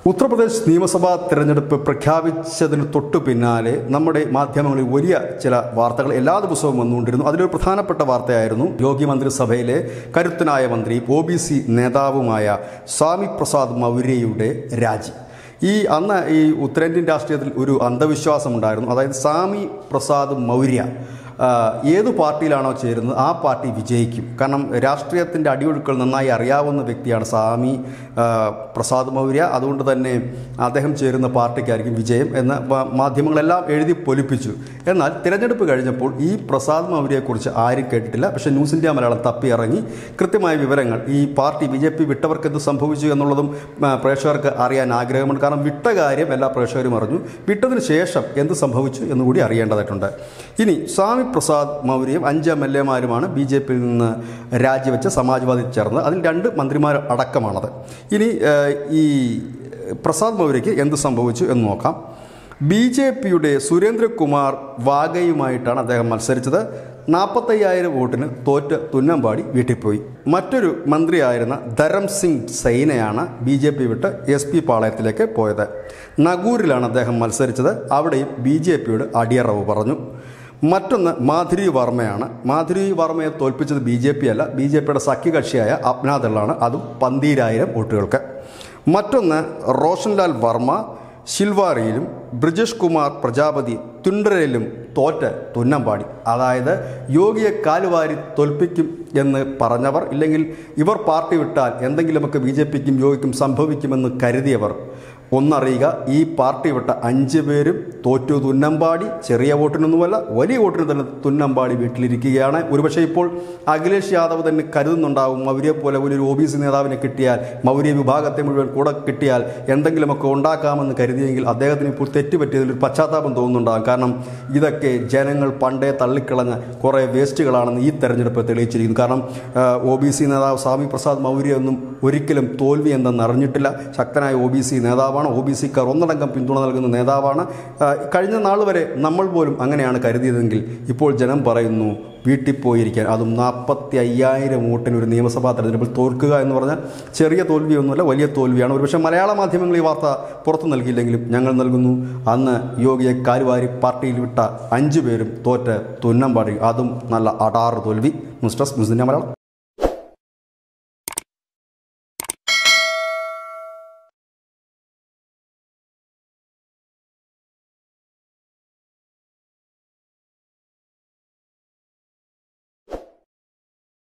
ഉത്തർപ്രദേശ് നിയമസഭാ തെരഞ്ഞെടുപ്പ് പ്രഖ്യാപിച്ചതിന് തൊട്ടു പിന്നാലെ നമ്മുടെ മാധ്യമങ്ങളിൽ വലിയ ചില വാർത്തകൾ എല്ലാ ദിവസവും വന്നുകൊണ്ടിരുന്നു അതിലൊരു പ്രധാനപ്പെട്ട വാർത്തയായിരുന്നു യോഗി മന്ത്രിസഭയിലെ കരുത്തനായ മന്ത്രി ഒ ബി സി നേതാവുമായ സ്വാമി പ്രസാദ് മൗര്യയുടെ രാജി ഈ അന്ന് ഈ ഉത്തരേന്ത്യൻ രാഷ്ട്രീയത്തിൽ ഒരു അന്ധവിശ്വാസം ഉണ്ടായിരുന്നു അതായത് സ്വാമി പ്രസാദ് മൗര്യ ആ, ഏതു പാർട്ടിയിലാണോ ചേരുന്നത് ആ പാർട്ടി വിജയിക്കും കാരണം രാഷ്ട്രീയത്തിൻ്റെ അടിയൊഴുക്കൾ നന്നായി അറിയാവുന്ന വ്യക്തിയാണ് സ്വാമി ആ, പ്രസാദ് മൗര്യ അതുകൊണ്ട് തന്നെ അദ്ദേഹം ചേരുന്ന പാർട്ടിക്കായിരിക്കും വിജയം എന്ന് മ- മാധ്യമങ്ങളെല്ലാം എഴുതി പൊലിപ്പിച്ചു എന്നാൽ തിരഞ്ഞെടുപ്പ് കഴിഞ്ഞപ്പോൾ ഈ പ്രസാദ് മൗര്യയെക്കുറിച്ച് ആരും കേട്ടിട്ടില്ല പക്ഷേ ന്യൂസ് ഇന്ത്യ മലയാളം തപ്പിയിറങ്ങി കൃത്യമായ വിവരങ്ങൾ ഈ പാർട്ടി ബി ജെ പി വിട്ടവർക്ക് എന്ത് സംഭവിച്ചു എന്നുള്ളതും ആ, പ്രേക്ഷകർക്ക് അറിയാൻ ആഗ്രഹമുണ്ട് കാരണം വിട്ട കാര്യം എല്ലാ പ്രേക്ഷകരും അറിഞ്ഞു വിട്ടതിന് ശേഷം എന്ത് സംഭവിച്ചു എന്നുകൂടി അറിയേണ്ടതായിട്ടുണ്ട് ഇനി സ്വാമി പ്രസാദ് മൗര്യയും അഞ്ച് എം എൽ എമാരുമാണ് ബി ജെ പിയിൽ നിന്ന് രാജിവെച്ച് സമാജ്വാദി ചേർന്നത് അതിൽ രണ്ട് മന്ത്രിമാർ അടക്കമാണത് ഇനി ആ, ഈ പ്രസാദ് മൗര്യയ്ക്ക് എന്ത് സംഭവിച്ചു എന്ന് നോക്കാം ബി ജെ പിയുടെ സുരേന്ദ്രകുമാർ വാഗയുമായിട്ടാണ് അദ്ദേഹം മത്സരിച്ചത് നാൽപ്പത്തയ്യായിരം വോട്ടിന് തോറ്റ് തുന്നമ്പാടി വീട്ടിൽ പോയി മറ്റൊരു മന്ത്രിയായിരുന്ന ധരം സിംഗ് സൈനയാണ് ബി ജെ പി വിട്ട് എസ് പി പാളയത്തിലേക്ക് പോയത് നഗൂരിലാണ് അദ്ദേഹം മത്സരിച്ചത് അവിടെയും ബി ജെ പിയുടെ അടിയറവ് പറഞ്ഞു മറ്റൊന്ന് മാധുരി വർമ്മയാണ് മാധുരി വർമ്മയെ തോൽപ്പിച്ചത് ബി ജെ പി അല്ല ബി ജെ പിയുടെ സഖ്യകക്ഷിയായ അപ്നാദളാണ് അതും പന്തീരായിരം വോട്ടുകൾക്ക് മറ്റൊന്ന് റോഷൻലാൽ വർമ്മ ശിൽവാറിയിലും ബ്രിജേഷ് കുമാർ പ്രജാപതി തുണ്ടരയിലും തോറ്റ് തുന്നമ്പാടി അതായത് യോഗിയെ കാലുവാരി തോൽപ്പിക്കും എന്ന് പറഞ്ഞവർ ഇല്ലെങ്കിൽ ഇവർ പാർട്ടി വിട്ടാൽ എന്തെങ്കിലുമൊക്കെ ബി ജെ പിക്കും യോഗിക്കും സംഭവിക്കുമെന്ന് കരുതിയവർ ഒന്നറിയുക ഈ പാർട്ടി വിട്ട അഞ്ച് പേരും തോറ്റു തുന്നമ്പാടി ചെറിയ വോട്ടിനൊന്നുമല്ല വലിയ വോട്ടിന് തന്നെ തുന്നമ്പാടി വീട്ടിലിരിക്കുകയാണ് ഒരുപക്ഷെ ഇപ്പോൾ അഖിലേഷ് യാദവ് തന്നെ കരുതുന്നുണ്ടാവും മൗര്യെ പോലെ വലിയൊരു ഒ ബി സി നേതാവിനെ കിട്ടിയാൽ മൗര്യ വിഭാഗത്തെ മുഴുവൻ കൂടെ കിട്ടിയാൽ എന്തെങ്കിലുമൊക്കെ ഉണ്ടാക്കാമെന്ന് കരുതിയെങ്കിൽ അദ്ദേഹത്തിന് ഇപ്പോൾ തെറ്റുപറ്റിയതിൽ ഒരു പശ്ചാത്താപം തോന്നുന്നുണ്ടാകും കാരണം ഇതൊക്കെ ജനങ്ങൾ പണ്ടേ തള്ളിക്കളഞ്ഞ കുറേ വേസ്റ്റുകളാണെന്ന് ഈ തെരഞ്ഞെടുപ്പ് തെളിയിച്ചിരിക്കുന്നു കാരണം ഒ ബി സി നേതാവ് സ്വാമി പ്രസാദ് മൗര്യ ഒന്നും ഒരിക്കലും തോൽവി എന്തെന്ന് അറിഞ്ഞിട്ടില്ല ശക്തനായ ഒ ബി സി നേതാവാണ് ഒ ബി സിക്കാർ ഒന്നടങ്കം പിന്തുണ നൽകുന്ന നേതാവാണ് ആ, കഴിഞ്ഞ നാൾ വരെ നമ്മൾ പോലും അങ്ങനെയാണ് കരുതിയതെങ്കിൽ ഇപ്പോൾ ജനം പറയുന്നു വീട്ടിൽ പോയിരിക്കാൻ അതും നാൽപ്പത്തി അയ്യായിരം വോട്ടിന് ഒരു നിയമസഭാ തെരഞ്ഞെടുപ്പിൽ തോൽക്കുക എന്ന് പറഞ്ഞാൽ ചെറിയ തോൽവിയൊന്നുമല്ല വലിയ തോൽവിയാണ് ഒരുപക്ഷെ മലയാള മാധ്യമങ്ങൾ ഈ വാർത്ത പുറത്തു നൽകിയില്ലെങ്കിലും ഞങ്ങൾ നൽകുന്നു അന്ന് യോഗിയെ കാലുവാരി പാർട്ടിയിൽ വിട്ട അഞ്ചു പേരും തോറ്റ് തുന്നം പാടി അതും നല്ല അടാറ് തോൽവി news desk news India Malayalam